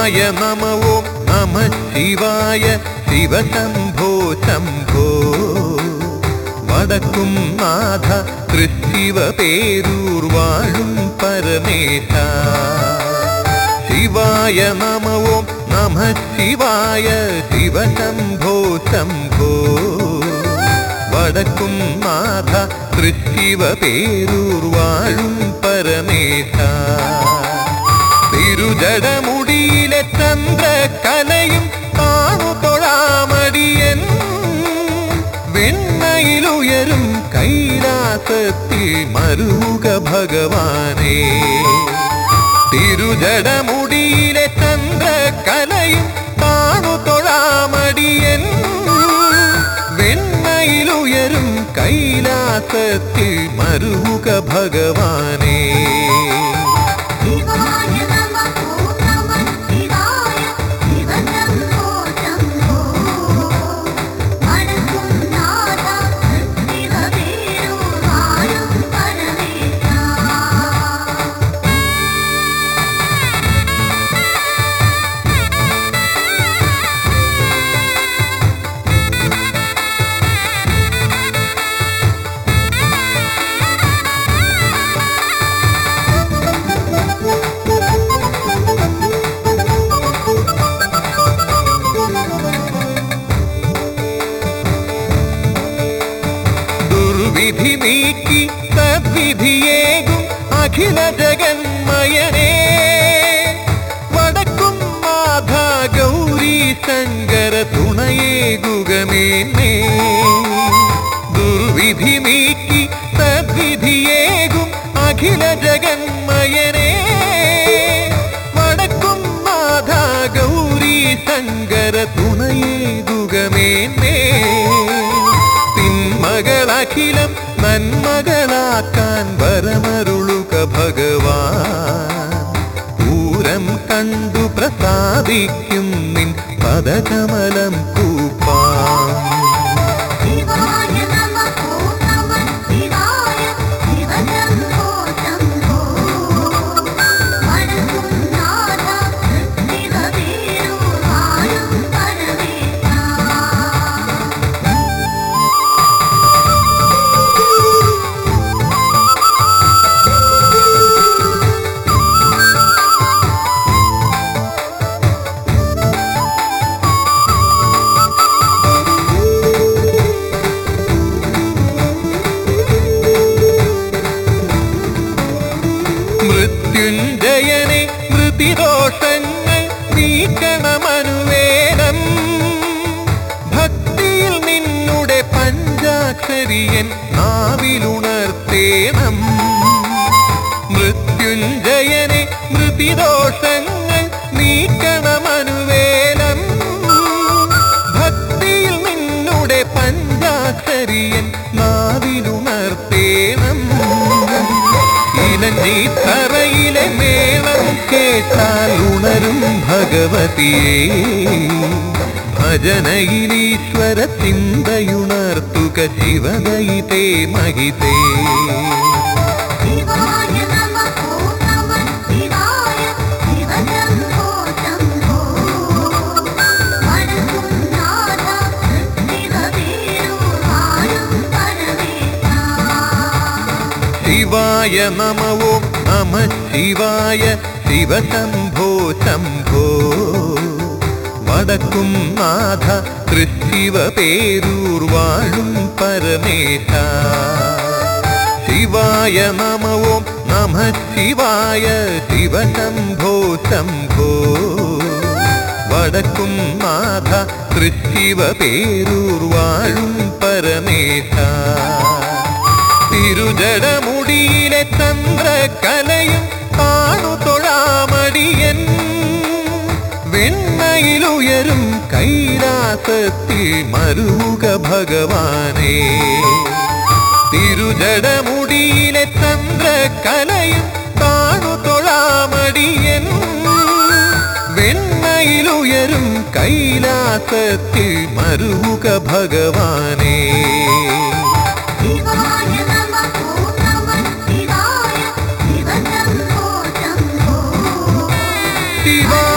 ശിവായ നമ ഓം നമ ശിവായ ശിവശംഭോ ശംഭോ വടക്കും നാഥ തൃശിവ പേരൂർ വാഴും പരമേശ ശിവായ നമ ഓം നമ ശിവായ ശിവശംഭോ ശംഭോ വടക്കും നാഥ തൃശിവ പേരൂർ വാഴും പരമേശ തിരുജടമുടിയിലെ ചന്ദ്രകലയും താണു തൊഴാമടിയൻ വെണ്ണയിലുയരും കൈലാസത്തിൽ മരുക ഭഗവാനേ തിരുജടമുടിയിലെ ചന്ദ്രകലയും താണു തൊഴാമടിയൻ വെണ്ണയിലുയരും കൈലാസത്തിൽ മരുക ഭഗവാനേ ശിവായ നമ ഓം നമ ശിവായ ശിവശംഭോ ശംഭോ വടക്കും നാഥ ശിവപേരൂർ വാഴും പരമേശ ദുർവിധി നീക്കി സദ്വിധിയേകും അഖില ജഗന്മയനേ വടക്കും മാധ ഗൗരി ശങ്കര തുണയേകുകമേന്നേ ദുർവിധി നീക്കി സദ്വിധിയേകും അഖില ജഗന്മയനേ വടക്കും മാധ ഗൗരി ശങ്കര തുണയേകുകമേന്നേ തിന്മകളഖിലം നന്മകളാക്കാൻ വരമരുളുക ഭഗവാൻ പൂരം കണ്ടു പ്രസാദിക്കും നിൻ പദകമലം കൂപ്പാൻ ശിവായ നമ ഓം നമ ശിവായ ശിവശംഭോ ശംഭോ വടക്കും നാഥ ശിവപേരൂർ വാഴും പരമേശ മൃത്യുഞ്ജയനെ മൃതിദോഷങ്ങൾ നീക്കണമനുവേദം ഭക്തിയിൽ നിന്നുടെ പഞ്ചാക്ഷരിയൻ നാവിലുണർത്തേണം മൃത്യുഞ്ജയനെ മൃതിദോഷങ്ങൾ നീക്കണമനുവേദം ഭക്തിയിൽ നിന്നുടെ പഞ്ചാക്ഷരിയൻ നാവിലുണർത്തേണം ഇലഞ്ഞി തറയിലെ മേളം കേട്ടാൽ ഉണരും ഭഗവതിയെ ഭജനയിലീശ്വര ചിന്തയുണർത്തുക ശിവദയിതേ മഹിതേ ശിവായ നമ ഓം നമ ശിവായ ശിവശംഭോ ശംഭോ വടക്കും നാഥ ശിവപേരൂർ വാഴും പരമേശ ശിവായ നമ ഓം നമ ശിവായ ശിവശംഭോ ശംഭോ വടക്കും നാഥ തൃശിവ പേരൂർ വാഴും പരമേശ ശിവായ നമ ഓം നമ ശിവായ ശിവശംഭോ ശംഭോ വടക്കും നാഥ തൃശിവ പേരൂർ വാഴും പരമേശ തിരുജടമുടിയിലെ ചന്ദ്രകലയും കാണു തൊഴാമടിയൻ വെണ്ണയിലുയരും കൈലാസത്തിൽ മരുക ഭഗവാനേ തിരുജടമുടിയിലെ ചന്ദ്രകലയും കാണു തൊഴാമടിയൻ വെണ്ണയിലുയരും കൈലാസത്തിൽ മരുക ഭഗവാനേ ശിവായ നമ ഓം നമ ശിവായ ശിവശംഭോ ശംഭോ ശിവായ